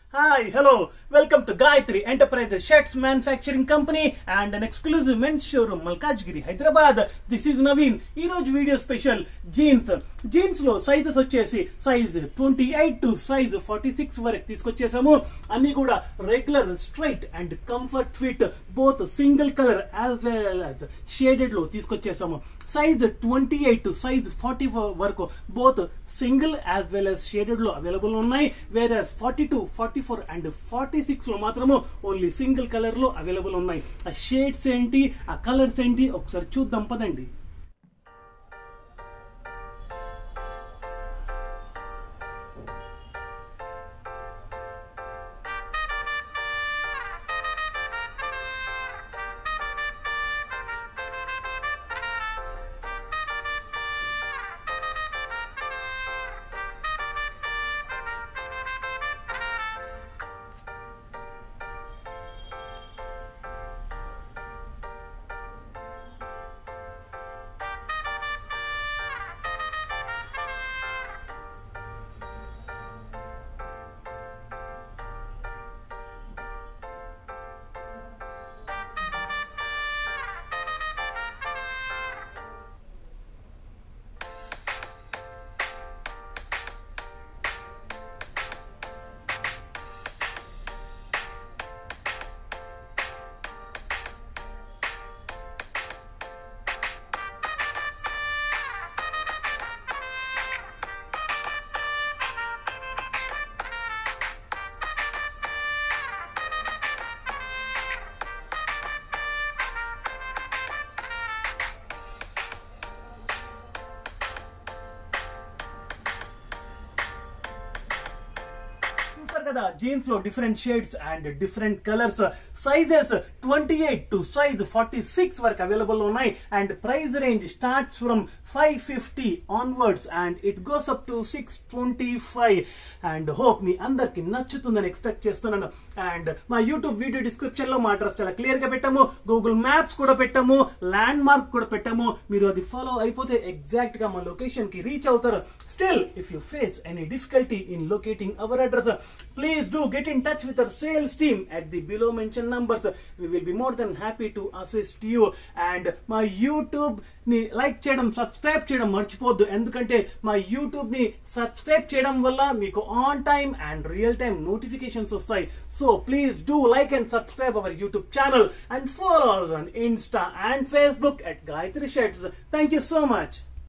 Hi, hello. Welcome to Gayatri Enterprises Shirts Manufacturing Company and an exclusive men's showroom Malkajgiri, Hyderabad. This is Naveen. ఈ రోజు video special jeans jeans లో sizes వచ్చేసి size twenty eight to size forty six వరకు తీసుకొచ్చేసాము అన్ని కూడా regular straight and comfort fit both single colour as well as shaded లో తీసుకొచ్చేసాము size twenty eight to size forty వరకు both single as well as shaded లో available ఉన్నాయి వేరే forty two forty four and forty six లో మాత్రము only single colour లో available ఉన్నాయి ఆ షేడ్స్ ఏంటి ఆ కలర్స్ ఏంటి ఒకసారి చూద్దాం పదండి చూసారు కదా జీన్స్ లో different shades and different colours sizes twenty eight to size forty six వరకు అవైలబుల్ ఉన్నాయి and price range starts from five fifty onwards and it goes up to six twenty five and hope మీ అందరికి నచ్చుతుందని expect చేస్తున్నాను and మా YouTube video description లో మా address చాలా క్లియర్ గా పెట్టాము గూగుల్ మ్యాప్స్ కూడా పెట్టాము ల్యాండ్ మార్క్ కూడా పెట్టాము మీరు అది ఫాలో అయిపోతే ఎగ్జాక్ట్ గా మా లొకేషన్ కి రీచ్ అవుతారు still if you face any difficulty in locating our address please do get in touch with our sales team at the below mention numbers we will be more than happy to assist you and మా YouTube ని like చేయడం subscribe చేయడం మర్చిపోద్దు ఎందుకంటే మా YouTube ని subscribe చేయడం వల్ల మీకు on time and real time notifications వస్తాయి so please do like and subscribe our YouTube channel and follow on Insta and Facebook at Gayatri shirts thank you so much